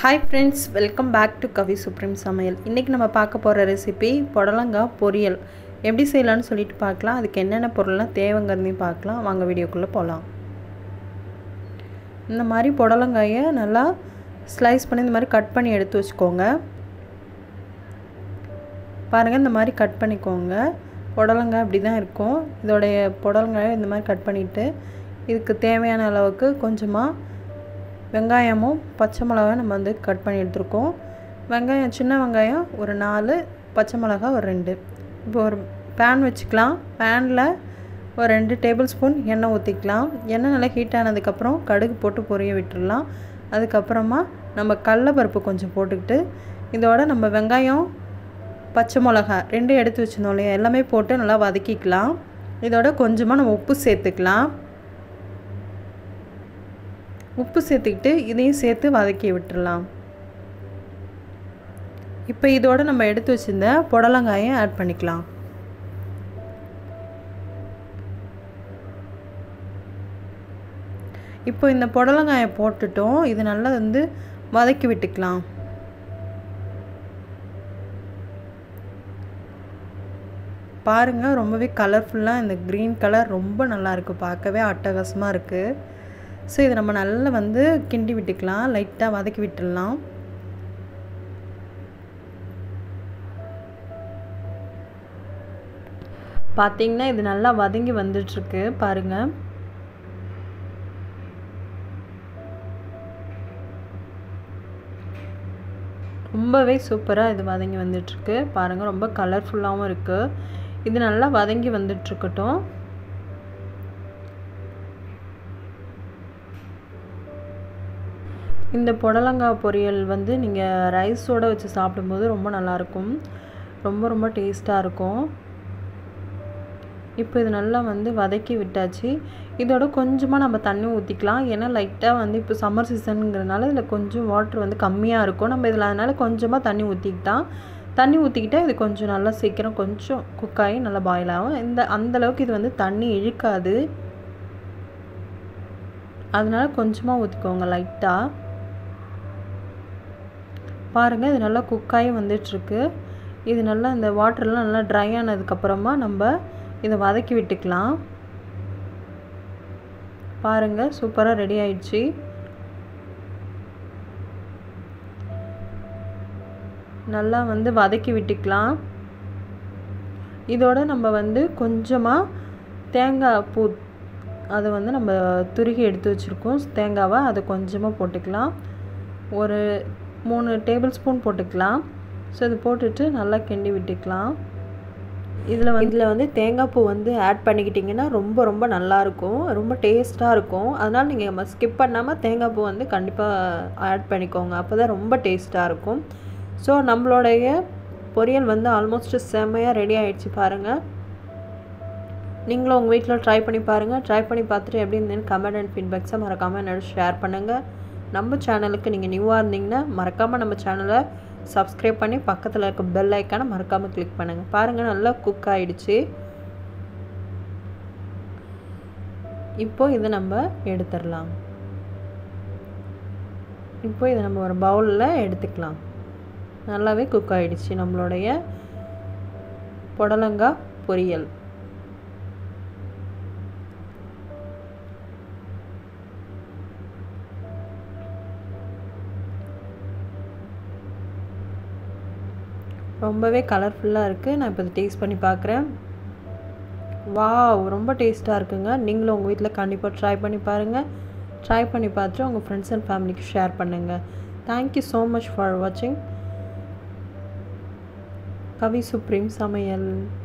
hi friends welcome back to Kavi supreme சமையல் இன்றைக்கி நம்ம பார்க்க போகிற ரெசிபி புடலங்காய் பொரியல் எப்படி செய்யலாம்னு சொல்லிட்டு பார்க்கலாம் அதுக்கு என்னென்ன பொருள்லாம் தேவைங்கிறதையும் பார்க்கலாம் வாங்க வீடியோக்குள்ளே போகலாம் இந்த மாதிரி புடலங்காயை நல்லா ஸ்லைஸ் பண்ணி இந்த மாதிரி கட் பண்ணி எடுத்து வச்சுக்கோங்க பாருங்கள் இந்த மாதிரி கட் பண்ணிக்கோங்க புடலங்காய் அப்படி தான் இருக்கும் இதோடைய புடலங்காயை இந்த மாதிரி கட் பண்ணிவிட்டு இதுக்கு தேவையான அளவுக்கு கொஞ்சமாக வெங்காயமும் பச்சை மிளகாயும் நம்ம வந்து கட் பண்ணி எடுத்துருக்கோம் வெங்காயம் சின்ன வெங்காயம் ஒரு நாலு பச்சை மிளகா ஒரு ரெண்டு இப்போ ஒரு பேன் வச்சுக்கலாம் பேனில் ஒரு ரெண்டு டேபிள் ஸ்பூன் எண்ணெய் ஊற்றிக்கலாம் எண்ணெய் நல்லா ஹீட் ஆனதுக்கப்புறம் கடுகு போட்டு பொரிய விட்டுடலாம் அதுக்கப்புறமா நம்ம கடலப்பருப்பு கொஞ்சம் போட்டுக்கிட்டு இதோட நம்ம வெங்காயம் பச்சை மிளகா ரெண்டும் எடுத்து வச்சுருந்தோம் இல்லையா எல்லாமே போட்டு நல்லா வதக்கிக்கலாம் இதோட கொஞ்சமாக நம்ம உப்பு சேர்த்துக்கலாம் உப்பு சேர்த்துக்கிட்டு இதையும் சேர்த்து வதக்கி விட்டுடலாம் இப்போ இதோட நம்ம எடுத்து வச்சுருந்த புடலங்காயை ஆட் பண்ணிக்கலாம் இப்போ இந்த புடலங்காயை போட்டுட்டோம் இது நல்லா வந்து வதக்கி விட்டுக்கலாம் பாருங்கள் ரொம்பவே கலர்ஃபுல்லாக இந்த க்ரீன் கலர் ரொம்ப நல்லாயிருக்கு பார்க்கவே அட்டகாசமாக இருக்குது ஸோ இதை நம்ம நல்லா வந்து கிண்டி விட்டுக்கலாம் லைட்டாக வதக்கி விட்டுடலாம் பார்த்திங்கன்னா இது நல்லா வதங்கி வந்துட்டுருக்கு பாருங்கள் ரொம்பவே சூப்பராக இது வதங்கி வந்துட்டுருக்கு பாருங்கள் ரொம்ப கலர்ஃபுல்லாகவும் இருக்குது இது நல்லா வதங்கி வந்துட்டுருக்கட்டும் இந்த புடலங்காய் பொரியல் வந்து நீங்கள் ரைஸோடு வச்சு சாப்பிடும்போது ரொம்ப நல்லாயிருக்கும் ரொம்ப ரொம்ப டேஸ்ட்டாக இருக்கும் இப்போ இது நல்லா வந்து வதக்கி விட்டாச்சு இதோட கொஞ்சமாக நம்ம தண்ணி ஊற்றிக்கலாம் ஏன்னா லைட்டாக வந்து இப்போ சம்மர் சீசனுங்கிறனால இதில் கொஞ்சம் வாட்ரு வந்து கம்மியாக இருக்கும் நம்ம இதில் அதனால் கொஞ்சமாக தண்ணி ஊற்றிக்கிட்டா தண்ணி ஊற்றிக்கிட்டால் இது கொஞ்சம் நல்லா சீக்கிரம் கொஞ்சம் குக்காகி நல்லா பாயில் ஆகும் இந்த அந்தளவுக்கு இது வந்து தண்ணி இழுக்காது அதனால் கொஞ்சமாக ஊற்றிக்கோங்க லைட்டாக பாருங்கள் இது நல்லா குக்காகி வந்துட்டுருக்கு இது நல்லா இந்த வாட்டர்லாம் நல்லா ட்ரை ஆனதுக்கப்புறமா நம்ம இதை வதக்கி விட்டுக்கலாம் பாருங்கள் சூப்பராக ரெடி ஆயிடுச்சு நல்லா வந்து வதக்கி விட்டுக்கலாம் இதோட நம்ம வந்து கொஞ்சமாக தேங்காய் பூ அதை வந்து நம்ம துருகி எடுத்து வச்சுருக்கோம் தேங்காவை அதை கொஞ்சமாக போட்டுக்கலாம் ஒரு மூணு டேபிள் ஸ்பூன் போட்டுக்கலாம் ஸோ இது போட்டுட்டு நல்லா கிண்டி விட்டுக்கலாம் இதில் வந்து இதில் வந்து தேங்காய் பூ வந்து ஆட் பண்ணிக்கிட்டிங்கன்னா ரொம்ப ரொம்ப நல்லாயிருக்கும் ரொம்ப டேஸ்ட்டாக இருக்கும் அதனால் நீங்கள் நம்ம ஸ்கிப் பண்ணாமல் தேங்காய் பூ வந்து கண்டிப்பாக ஆட் பண்ணிக்கோங்க அப்போ தான் ரொம்ப டேஸ்ட்டாக இருக்கும் ஸோ நம்மளுடைய பொரியல் வந்து ஆல்மோஸ்ட் செம்மையாக ரெடி ஆகிடுச்சு பாருங்கள் நீங்களும் உங்கள் வீட்டில் ட்ரை பண்ணி பாருங்கள் ட்ரை பண்ணி பார்த்துட்டு எப்படி இருந்தேன்னு கமெண்ட் அண்ட் ஃபீட்பேக்ஸை மறக்காமல் என்னோட ஷேர் பண்ணுங்கள் நம்ம சேனலுக்கு நீங்கள் நியூவாக இருந்தீங்கன்னா மறக்காமல் நம்ம சேனலை சப்ஸ்கிரைப் பண்ணி பக்கத்தில் இருக்க பெல் ஐக்கானை மறக்காமல் கிளிக் பண்ணுங்கள் பாருங்கள் நல்லா குக் ஆகிடுச்சு இப்போ இதை நம்ம எடுத்துடலாம் இப்போ இதை நம்ம ஒரு பவுலில் எடுத்துக்கலாம் நல்லாவே குக் ஆகிடுச்சு நம்மளுடைய புடலங்காய் பொரியல் ரொம்பவே கலர்ஃபுல்லாக இருக்குது நான் இப்போ இதை டேஸ்ட் பண்ணி பார்க்குறேன் வா ரொம்ப டேஸ்ட்டாக இருக்குங்க நீங்களும் உங்கள் வீட்டில் கண்டிப்பாக ட்ரை பண்ணி பாருங்கள் ட்ரை பண்ணி பார்த்துட்டு உங்கள் ஃப்ரெண்ட்ஸ் அண்ட் ஃபேமிலிக்கு ஷேர் பண்ணுங்கள் தேங்க்யூ ஸோ மச் ஃபார் வாட்சிங் கவி சுப்ரீம் சமையல்